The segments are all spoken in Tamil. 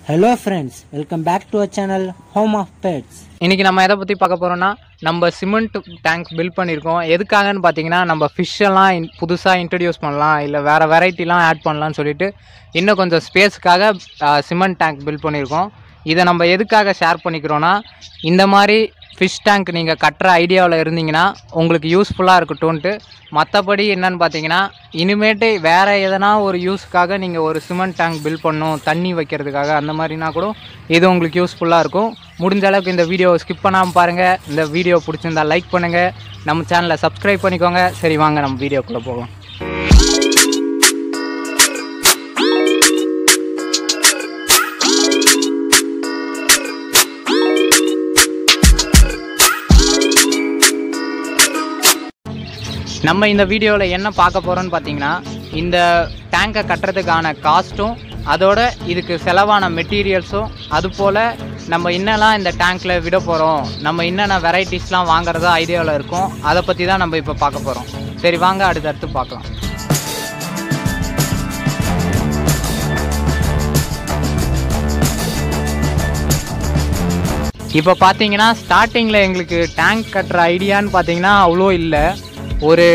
Hello friends, welcome back to our channel Home of Pets. இன்னைக்கு நம்ம எதை பற்றி பார்க்க போகிறோம்னா நம்ம சிமெண்ட் டேங்க் பில்ட் பண்ணியிருக்கோம் எதுக்காகன்னு பார்த்தீங்கன்னா நம்ம ஃபிஷ் எல்லாம் புதுசாக இன்ட்ரடியூஸ் பண்ணலாம் இல்லை வேறு வெரைட்டிலாம் ஆட் பண்ணலாம்னு சொல்லிட்டு இன்னும் கொஞ்சம் ஸ்பேஸுக்காக சிமெண்ட் டேங்க் பில்ட் பண்ணியிருக்கோம் இதை நம்ம எதுக்காக ஷேர் பண்ணிக்கிறோன்னா இந்த மாதிரி ஃபிஷ் டேங்க் நீங்கள் கட்டுற ஐடியாவில் இருந்தீங்கன்னா உங்களுக்கு யூஸ்ஃபுல்லாக இருக்கட்டும்ன்ட்டு மற்றபடி என்னன்னு பார்த்தீங்கன்னா இனிமேட்டு வேறு எதனா ஒரு யூஸ்க்காக நீங்கள் ஒரு சிமெண்ட் டேங்க் பில்ட் பண்ணணும் தண்ணி வைக்கிறதுக்காக அந்த மாதிரினா கூட இது உங்களுக்கு யூஸ்ஃபுல்லாக இருக்கும் முடிஞ்ச அளவுக்கு இந்த வீடியோவை ஸ்கிப் பண்ணாமல் பாருங்கள் இந்த வீடியோ பிடிச்சிருந்தா லைக் பண்ணுங்கள் நம்ம சேனலை சப்ஸ்கிரைப் பண்ணிக்கோங்க சரி வாங்க நம்ம வீடியோக்குள்ளே போகலாம் நம்ம இந்த வீடியோவில் என்ன பார்க்க போகிறோம்னு பார்த்தீங்கன்னா இந்த டேங்கை கட்டுறதுக்கான காஸ்ட்டும் அதோட இதுக்கு செலவான மெட்டீரியல்ஸும் அது போல் நம்ம என்னெல்லாம் இந்த டேங்க்கில் விட போகிறோம் நம்ம என்னென்ன வெரைட்டிஸ்லாம் வாங்குறதா ஐடியாவில் இருக்கோம் அதை பற்றி தான் நம்ம இப்போ பார்க்க போகிறோம் சரி வாங்க அடுத்தடுத்து பார்க்கலாம் இப்போ பார்த்தீங்கன்னா ஸ்டார்டிங்கில் எங்களுக்கு டேங்க் கட்டுற ஐடியான்னு பார்த்தீங்கன்னா அவ்வளோ இல்லை ஒரு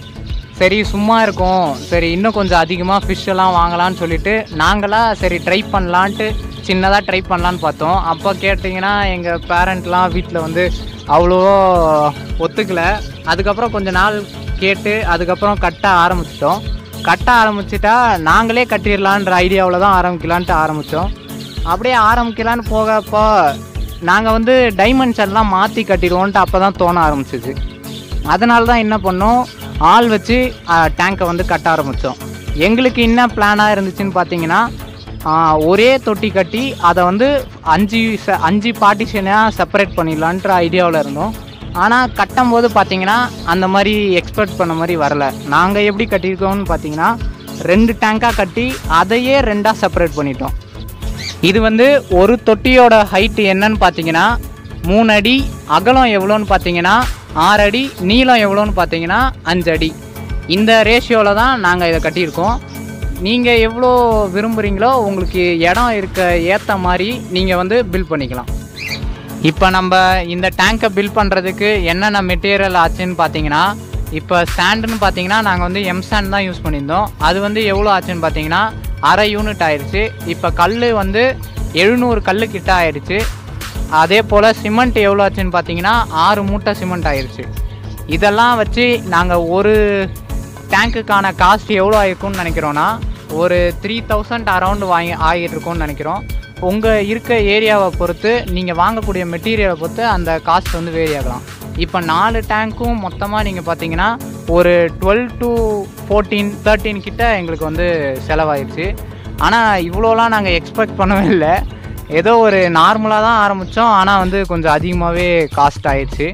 சரி சும்மா இருக்கும் சரி இன்னும் கொஞ்சம் அதிகமாக ஃபிஷ் எல்லாம் வாங்கலாம்னு சொல்லிட்டு நாங்களாம் சரி ட்ரை பண்ணலான்ட்டு சின்னதாக ட்ரை பண்ணலான்னு பார்த்தோம் அப்போ கேட்டிங்கன்னா எங்கள் பேரண்ட்லாம் வீட்டில் வந்து அவ்வளோ ஒத்துக்கலை அதுக்கப்புறம் கொஞ்ச நாள் கேட்டு அதுக்கப்புறம் கட்ட ஆரம்பிச்சிட்டோம் கட்ட ஆரம்பிச்சிட்டா நாங்களே கட்டிடலான்ற ஐடியாவில் தான் ஆரம்பிக்கலான்ட்டு ஆரம்பித்தோம் அப்படியே ஆரம்பிக்கலான்னு போகப்போ நாங்கள் வந்து டைமென்ஷன்லாம் எல்லாம் மாற்றி கட்டிடுவோன்ட்டு அப்போ தான் தோண ஆரம்பிச்சிச்சு அதனால தான் என்ன பண்ணோம் ஆள் வச்சு டேங்கை வந்து கட்ட ஆரம்பித்தோம் எங்களுக்கு என்ன பிளானாக இருந்துச்சுன்னு பார்த்தீங்கன்னா ஆஹ், ஒரே தொட்டி கட்டி அதை வந்து அஞ்சு ச அஞ்சு பார்ட்டிஷனாக செப்பரேட் பண்ணிடலான்ற ஐடியாவில் இருந்தோம் ஆனால் கட்டும் போது பார்த்தீங்கன்னா அந்த மாதிரி எக்ஸ்பெக்ட் பண்ண மாதிரி வரல நாங்கள் எப்படி கட்டியிருக்கோம்னு பார்த்தீங்கன்னா ரெண்டு டேங்காக கட்டி அதையே ரெண்டாக செப்பரேட் பண்ணிட்டோம் இது வந்து ஒரு தொட்டியோட ஹைட் என்னன்னு பார்த்தீங்கன்னா மூணு அடி அகலம் எவ்வளோன்னு பார்த்தீங்கன்னா ஆறு அடி நீளம் எவ்வளோன்னு பார்த்தீங்கன்னா அஞ்சு அடி இந்த ரேஷியோவில் தான் நாங்கள் இதை கட்டியிருக்கோம் நீங்கள் எவ்வளோ விரும்புகிறீங்களோ உங்களுக்கு இடம் இருக்க ஏற்ற மாதிரி நீங்கள் வந்து பில் பண்ணிக்கலாம் இப்போ நம்ம இந்த டேங்கை பில் பண்ணுறதுக்கு என்னென்ன மெட்டீரியல் ஆச்சுன்னு பார்த்தீங்கன்னா இப்போ ஸ்டாண்டுன்னு பார்த்தீங்கன்னா நாங்கள் வந்து எம் ஸ்டாண்ட் தான் யூஸ் பண்ணியிருந்தோம் அது வந்து எவ்வளோ ஆச்சுன்னு பார்த்தீங்கன்னா அரை யூனிட் ஆயிடுச்சு இப்போ கல் வந்து எழுநூறு கல் கிட்ட ஆயிடுச்சு அதே போல் சிமெண்ட் எவ்வளோ ஆச்சுன்னு பார்த்தீங்கன்னா ஆறு மூட்டை சிமெண்ட் ஆயிடுச்சு இதெல்லாம் வச்சு நாங்கள் ஒரு டேங்க்குக்கான காஸ்ட் எவ்வளோ ஆயிருக்கும்னு நினைக்கிறோன்னா ஒரு த்ரீ தௌசண்ட் அரௌண்ட் வாங்கி ஆகிட்டு இருக்கோம்னு நினைக்கிறோம் உங்கள் இருக்க ஏரியாவை பொறுத்து நீங்கள் வாங்கக்கூடிய மெட்டீரியலை பொறுத்து அந்த காஸ்ட் வந்து வேரி ஆகலாம் இப்போ நாலு டேங்க்கும் மொத்தமாக நீங்கள் பார்த்தீங்கன்னா ஒரு டுவெல் டு ஃபோர்டீன் தேர்ட்டீன் கிட்ட எங்களுக்கு வந்து செலவாயிடுச்சு ஆனால் இவ்வளோலாம் நாங்கள் எக்ஸ்பெக்ட் பண்ணவே இல்லை ஏதோ ஒரு நார்மலாக தான் ஆரம்பித்தோம் ஆனால் வந்து கொஞ்சம் அதிகமாகவே காஸ்ட் ஆயிடுச்சு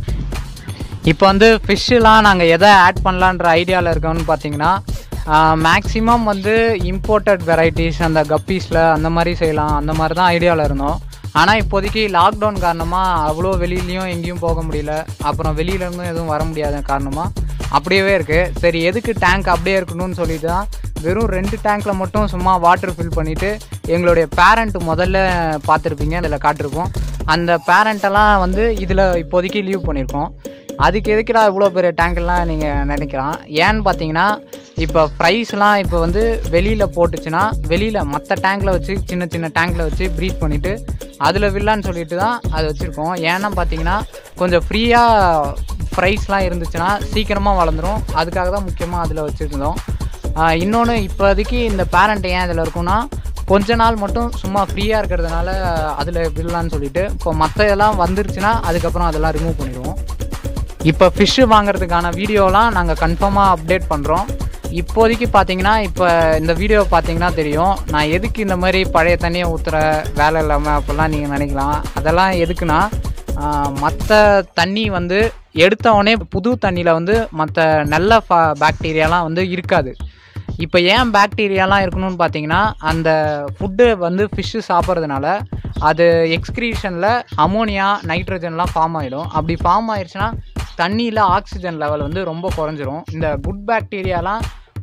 இப்போ வந்து ஃபிஷ்ஷெலாம் நாங்கள் எதை ஆட் பண்ணலான்ற ஐடியாவில் இருக்கோம்னு பார்த்தீங்கன்னா மேக்ஸிமம் வந்து இம்போர்ட்டட் வெரைட்டிஸ் அந்த கப்பீஸில் அந்த மாதிரி செய்யலாம் அந்த மாதிரி தான் ஐடியாவில் இருந்தோம் ஆனால் இப்போதைக்கு லாக்டவுன் காரணமாக அவ்வளோ வெளியிலையும் எங்கேயும் போக முடியல அப்புறம் வெளியிலேருந்தும் எதுவும் வர முடியாத காரணமாக அப்படியே இருக்குது சரி எதுக்கு டேங்க் அப்படியே இருக்கணும்னு சொல்லி தான் வெறும் ரெண்டு டேங்க்கில் மட்டும் சும்மா வாட்டர் ஃபில் பண்ணிவிட்டு எங்களுடைய பேரண்ட் முதல்ல பார்த்துருப்பீங்க அதில் காட்டிருப்போம் அந்த பேரண்ட்டெல்லாம் வந்து இதில் இப்போதைக்கு லீவ் பண்ணியிருக்கோம் அதுக்கு எதுக்குடா இவ்வளோ பெரிய டேங்க்லாம் நீங்கள் நினைக்கலாம் ஏன்னு பார்த்தீங்கன்னா இப்போ ப்ரைஸ்லாம் இப்போ வந்து வெளியில் போட்டுச்சுன்னா வெளியில் மற்ற டேங்க்கில் வச்சு சின்ன சின்ன டேங்க்கில் வச்சு ப்ரீத் பண்ணிவிட்டு அதில் வில்லான்னு சொல்லிட்டு தான் அது வச்சுருக்கோம் ஏன்னா பார்த்தீங்கன்னா கொஞ்சம் ஃப்ரீயாக ப்ரைஸ்லாம் இருந்துச்சுன்னா சீக்கிரமாக வளர்ந்துரும் அதுக்காக தான் முக்கியமாக அதில் வச்சுருந்தோம் இன்னொன்று இப்போதைக்கு இந்த பேரண்ட் ஏன் இதில் இருக்கும்னா கொஞ்ச நாள் மட்டும் சும்மா ஃப்ரீயாக இருக்கிறதுனால அதில் விடலான்னு சொல்லிட்டு இப்போ மற்ற இதெல்லாம் வந்துருச்சுன்னா அதுக்கப்புறம் அதெல்லாம் ரிமூவ் பண்ணிடுவோம் இப்போ ஃபிஷ்ஷு வாங்குறதுக்கான வீடியோலாம் நாங்கள் கன்ஃபார்மாக அப்டேட் பண்ணுறோம் இப்போதைக்கு பார்த்தீங்கன்னா இப்போ இந்த வீடியோ பார்த்தீங்கன்னா தெரியும் நான் எதுக்கு இந்த மாதிரி பழைய தண்ணியை ஊற்றுற வேலை இல்லாமல் அப்படிலாம் நீங்கள் நினைக்கலாம் அதெல்லாம் எதுக்குன்னா மற்ற தண்ணி வந்து எடுத்த உடனே புது தண்ணியில் வந்து மற்ற நல்ல ஃபா பாக்டீரியாலாம் வந்து இருக்காது இப்போ ஏன் பாக்டீரியாலாம் இருக்கணும்னு பார்த்தீங்கன்னா அந்த ஃபுட்டு வந்து ஃபிஷ்ஷு சாப்பிட்றதுனால அது எக்ஸ்க்ரீஷனில் அமோனியா நைட்ரஜன்லாம் ஃபார்ம் ஆகிடும் அப்படி ஃபார்ம் ஆயிடுச்சுன்னா தண்ணியில் ஆக்சிஜன் லெவல் வந்து ரொம்ப குறைஞ்சிரும் இந்த குட் பாக்டீரியாலாம்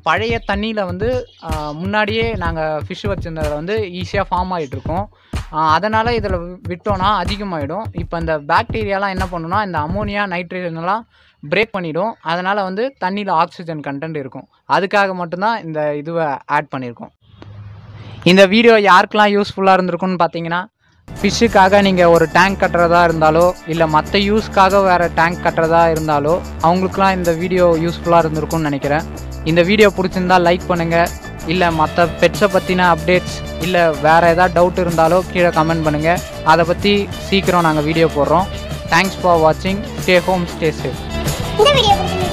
பழைய தண்ணியில் வந்து ஆஹ், முன்னாடியே நாங்கள் ஃபிஷ் வச்சுருந்ததில் வந்து ஈஸியாக ஃபார்ம் ஆகிட்டு இருக்கோம் அதனால் இதில் விட்டோன்னா அதிகமாகிடும் இப்போ இந்த பாக்டீரியாலாம் என்ன பண்ணுன்னா இந்த அமோனியா நைட்ரேஜன்லாம் பிரேக் பண்ணிடும் அதனால் வந்து தண்ணியில் ஆக்சிஜன் கண்டென்ட் இருக்கும் அதுக்காக மட்டும்தான் இந்த இதுவை ஆட் பண்ணியிருக்கோம் இந்த வீடியோ யாருக்கெல்லாம் யூஸ்ஃபுல்லாக இருந்திருக்கும்னு பார்த்தீங்கன்னா ஃபிஷ்ஷுக்காக நீங்கள் ஒரு டேங்க் கட்டுறதா இருந்தாலோ இல்லை மற்ற யூஸ்க்காக வேறு டேங்க் கட்டுறதா இருந்தாலோ அவங்களுக்குலாம் இந்த வீடியோ யூஸ்ஃபுல்லாக இருந்திருக்கும்னு நினைக்கிறேன் இந்த வீடியோ பிடிச்சிருந்தா லைக் பண்ணுங்கள் இல்லை மற்ற பெட்ஸை பற்றின அப்டேட்ஸ் இல்லை வேறு ஏதாவது டவுட் இருந்தாலோ கீழே கமெண்ட் பண்ணுங்கள் அதை பற்றி சீக்கிரம் நாங்கள் வீடியோ போடுறோம் தேங்க்ஸ் ஃபார் வாட்சிங் ஸ்டே ஹோம் ஸ்டே சேஃப் இந்த வீடியோ பிடிச்சிருந்தா